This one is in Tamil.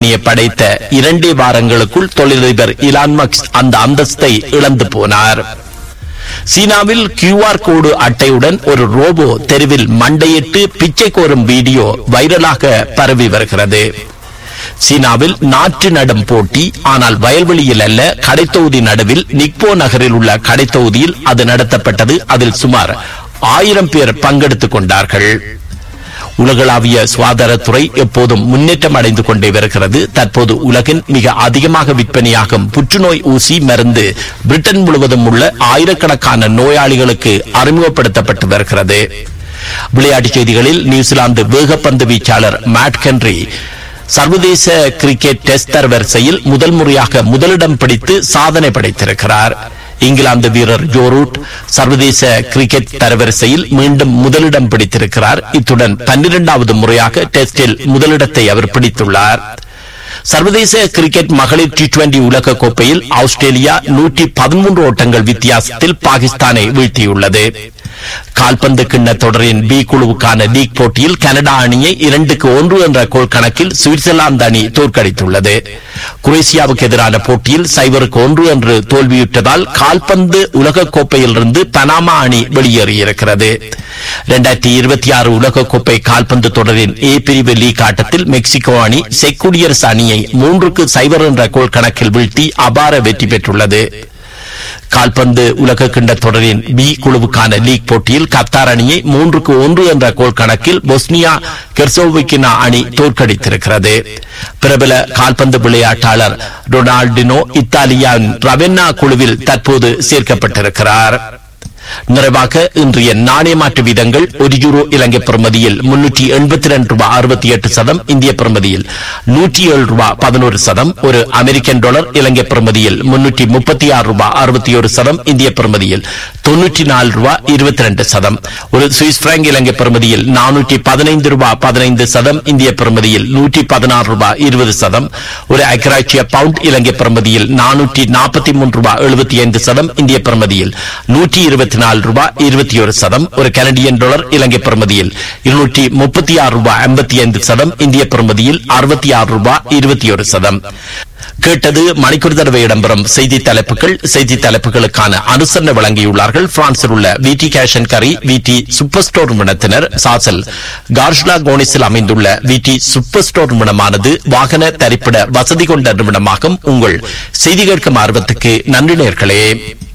கம்பெனியை படைத்த இரண்டே வாரங்களுக்குள் தொழிலதிபர் இலான் மக்ஸ் அந்த அந்தஸ்தை இழந்து போனார் சீனாவில் கியூஆர் கோடு அட்டையுடன் ஒரு ரோபோ தெருவில் மண்டையிட்டு பிச்சை கோரும் வீடியோ வைரலாக பரவி வருகிறது சீனாவில் நாற்று நடும் போட்டி ஆனால் வயல்வெளியில் அல்ல கடைத்தொகுதி நடுவில் நிக்போ நகரில் உள்ள கடைத்தொகுதியில் அது நடத்தப்பட்டது அதில் சுமார் ஆயிரம் பேர் பங்கெடுத்துக் கொண்டார்கள் உலகளாவிய சுகாதாரத்துறை எப்போதும் முன்னேற்றம் அடைந்து கொண்டே வருகிறது தற்போது உலகின் மிக அதிகமாக விற்பனையாகும் புற்றுநோய் ஊசி மருந்து பிரிட்டன் முழுவதும் உள்ள ஆயிரக்கணக்கான நோயாளிகளுக்கு அறிமுகப்படுத்தப்பட்டு வருகிறது விளையாட்டுச் செய்திகளில் நியூசிலாந்து வேகப்பந்து வீச்சாளர் மேட் ஹென்றி சர்வதேச கிரிக்கெட் டெஸ்ட் தரவரிசையில் முதல் முறையாக முதலிடம் பிடித்து சாதனை படைத்திருக்கிறார் இங்கிலாந்து வீரர் ஜோரூட் சர்வதேச கிரிக்கெட் தரவரிசையில் மீண்டும் முதலிடம் பிடித்திருக்கிறார் இத்துடன் பன்னிரண்டாவது முறையாக டெஸ்டில் முதலிடத்தை அவர் பிடித்துள்ளார் சர்வதேச கிரிக்கெட் மகளிர் டி டுவெண்டி உலக கோப்பையில் ஆஸ்திரேலியா நூற்றி பதிமூன்று ஓட்டங்கள் வித்தியாசத்தில் பாகிஸ்தானை வீழ்த்தியுள்ளது கால்பந்து கிண்ண தொடரின் பி குழுவுக்கான லீக் போட்டியில் கனடா அணியை இரண்டுக்கு ஒன்று என்ற கோல் கணக்கில் சுவிட்சர்லாந்து அணி தோற்கடித்துள்ளது குரேசியாவுக்கு எதிரான போட்டியில் சைபருக்கு ஒன்று என்று தோல்வியுற்றதால் கால்பந்து உலகக் கோப்பையிலிருந்து பனாமா அணி வெளியேறியிருக்கிறது இரண்டாயிரத்தி இருபத்தி ஆறு உலகக்கோப்பை கால்பந்து தொடரின் ஏ பிரிவு லீக் ஆட்டத்தில் மெக்சிகோ அணி செக் குடியரசு அணியை மூன்றுக்கு சைபர் என்ற கோல் கணக்கில் வீழ்த்தி அபார வெற்றி பெற்றுள்ளது கால்பந்து உலக கிண்ட தொடரின் பி குழுவுக்கான லீக் போட்டியில் கத்தார் அணியை மூன்றுக்கு ஒன்று என்ற கோல் கணக்கில் பொஸ்னியா கெர்சோவிக்கினா அணி தோற்கடித்திருக்கிறது பிரபல கால்பந்து விளையாட்டாளர் ரொனால்டினோ இத்தாலியாவின் ரவென்னா குழுவில் தற்போது சேர்க்கப்பட்டிருக்கிறார் நிறைவாக இன்றைய நாணய மாற்று வீதங்கள் ஒரு யூரோ இலங்கை பிரமதியில் முன்னூற்றி எண்பத்தி ரெண்டு ரூபாய் அறுபத்தி எட்டு சதம் இந்திய பிரமதியில் நூற்றி ஏழு ரூபாய் பதினோரு சதம் ஒரு அமெரிக்கன் டாலர் இலங்கை பிரமதியில் முன்னூற்றி முப்பத்தி ஆறு ரூபாய் அறுபத்தி ஒரு சதம் இந்திய பிரமதியில் தொன்னூற்றி நாலு ரூபாய் இருபத்தி ரெண்டு சதம் ஒரு சுவிஸ் பிராங்க் இலங்கை பிரமதியில் நானூற்றி பதினைந்து ரூபாய் பதினைந்து சதம் இந்திய பிரமதியில் நூற்றி பதினாறு ரூபாய் இருபது சதம் ஒரு அக்ராட்சிய பவுண்ட் இலங்கை பிரமதியில் நானூற்றி நாற்பத்தி மூன்று ரூபாய் எழுபத்தி ஐந்து சதம் இந்திய பிரமதியில் நூற்றி இருபத்தி நாலு ரூபாய் இருபத்தி ஒரு சதம் ஒரு கனடியன் டாலர் இலங்கை பிரமதியில் இருநூற்றி முப்பத்தி ஆறு ரூபாய் ஐம்பத்தி ஐந்து சதம் இந்திய பிரமதியில் அறுபத்தி ஆறு ரூபாய் இருபத்தி ஒரு சதம் கேட்டது மணிக்கூர் தடவை இடம்பெறும் செய்தி தலைப்புகள் செய்தி தலைப்புகளுக்கான அனுசரணை வழங்கியுள்ளார்கள் பிரான்சில் உள்ள விடி கேஷன் கரி விடி சூப்பர் ஸ்டோர் நிறுவனத்தினர் சாசல் கார்ஷ்லா கோனிஸில் அமைந்துள்ள விடி சூப்பர் ஸ்டோர் நிறுவனமானது வாகன தரிப்பிட வசதி கொண்ட நிறுவனமாகும் உங்கள் செய்தி கேட்கும் ஆர்வத்துக்கு நன்றி நேர்களே